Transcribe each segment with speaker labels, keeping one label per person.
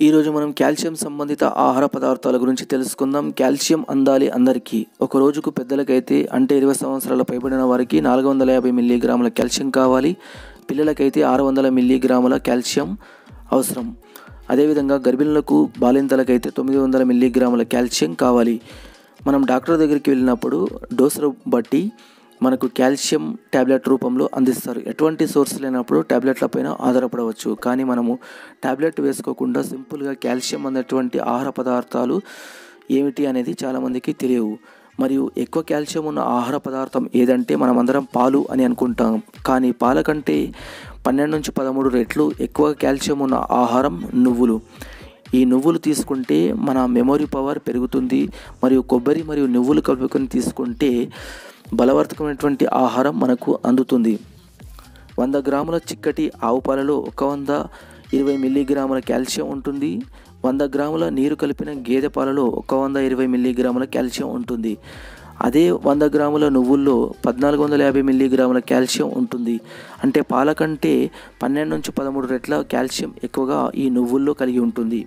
Speaker 1: ఈరోజు మనం కాల్షియం సంబంధిత ఆహార పదార్థాల గురించి తెలుసుకుందాం కాల్షియం అందాలి అందరికీ ఒక రోజుకు పెద్దలకైతే అంటే ఇరవై సంవత్సరాల పైబడిన వారికి నాలుగు వందల యాభై మిల్లీగ్రాముల కాల్షియం కావాలి పిల్లలకైతే ఆరు వందల మిల్లీగ్రాముల కాల్షియం అవసరం అదేవిధంగా గర్భిణులకు బాలింతలకైతే తొమ్మిది వందల మిల్లీగ్రాముల కాల్షియం కావాలి మనం డాక్టర్ దగ్గరికి వెళ్ళినప్పుడు డోసును బట్టి మనకు కాల్షియం ట్యాబ్లెట్ రూపంలో అందిస్తారు ఎటువంటి సోర్స్ లేనప్పుడు ట్యాబ్లెట్ల పైన ఆధారపడవచ్చు కానీ మనము ట్యాబ్లెట్ వేసుకోకుండా సింపుల్గా కాల్షియం అనేటువంటి ఆహార పదార్థాలు ఏమిటి అనేది చాలామందికి తెలియవు మరియు ఎక్కువ కాల్షియం ఉన్న ఆహార పదార్థం ఏదంటే మనం అందరం పాలు అని అనుకుంటాం కానీ పాల కంటే పన్నెండు నుంచి పదమూడు రెట్లు ఎక్కువ కాల్షియం ఉన్న ఆహారం నువ్వులు ఈ నువ్వులు తీసుకుంటే మన మెమొరీ పవర్ పెరుగుతుంది మరియు కొబ్బరి మరియు నువ్వులు కలుపుకొని తీసుకుంటే బలవర్తకమైనటువంటి ఆహారం మనకు అందుతుంది వంద గ్రాముల చిక్కటి ఆవు పాలలో ఒక వంద ఇరవై మిల్లీగ్రాముల కాల్షియం ఉంటుంది వంద గ్రాముల నీరు కలిపిన గేదె పాలలో ఒక వంద ఇరవై మిల్లీగ్రాముల కాల్షియం ఉంటుంది అదే వంద గ్రాముల నువ్వుల్లో పద్నాలుగు వందల యాభై మిల్లీగ్రాముల కాల్షియం ఉంటుంది అంటే పాల కంటే పన్నెండు నుంచి పదమూడు రెట్ల కాల్షియం ఎక్కువగా ఈ నువ్వుల్లో కలిగి ఉంటుంది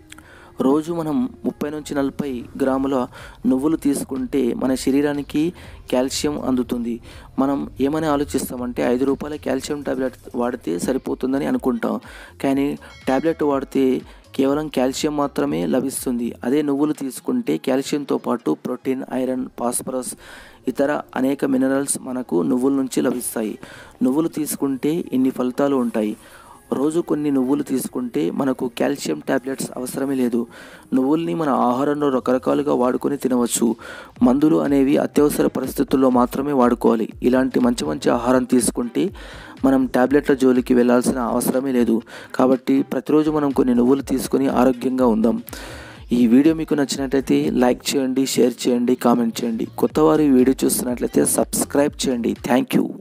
Speaker 1: రోజు మనం ముప్పై నుంచి నలభై గ్రాముల నువ్వులు తీసుకుంటే మన శరీరానికి కాల్షియం అందుతుంది మనం ఏమని ఆలోచిస్తామంటే ఐదు రూపాయల కాల్షియం టాబ్లెట్ వాడితే సరిపోతుందని అనుకుంటాం కానీ టాబ్లెట్ వాడితే కేవలం కాల్షియం మాత్రమే లభిస్తుంది అదే నువ్వులు తీసుకుంటే కాల్షియంతో పాటు ప్రోటీన్ ఐరన్ ఫాస్ఫరస్ ఇతర అనేక మినరల్స్ మనకు నువ్వుల నుంచి లభిస్తాయి నువ్వులు తీసుకుంటే ఇన్ని ఫలితాలు ఉంటాయి రోజు కొన్ని నువ్వులు తీసుకుంటే మనకు కాల్షియం టాబ్లెట్స్ అవసరమే లేదు నువ్వుల్ని మన ఆహారంలో రకరకాలుగా వాడుకొని తినవచ్చు మందులు అనేవి అత్యవసర పరిస్థితుల్లో మాత్రమే వాడుకోవాలి ఇలాంటి మంచి మంచి ఆహారం తీసుకుంటే మనం టాబ్లెట్ల జోలికి వెళ్ళాల్సిన అవసరమే లేదు కాబట్టి ప్రతిరోజు మనం కొన్ని నువ్వులు తీసుకొని ఆరోగ్యంగా ఉందాం ఈ వీడియో మీకు నచ్చినట్లయితే లైక్ చేయండి షేర్ చేయండి కామెంట్ చేయండి కొత్త వారు ఈ వీడియో చూస్తున్నట్లయితే సబ్స్క్రైబ్ చేయండి థ్యాంక్ యూ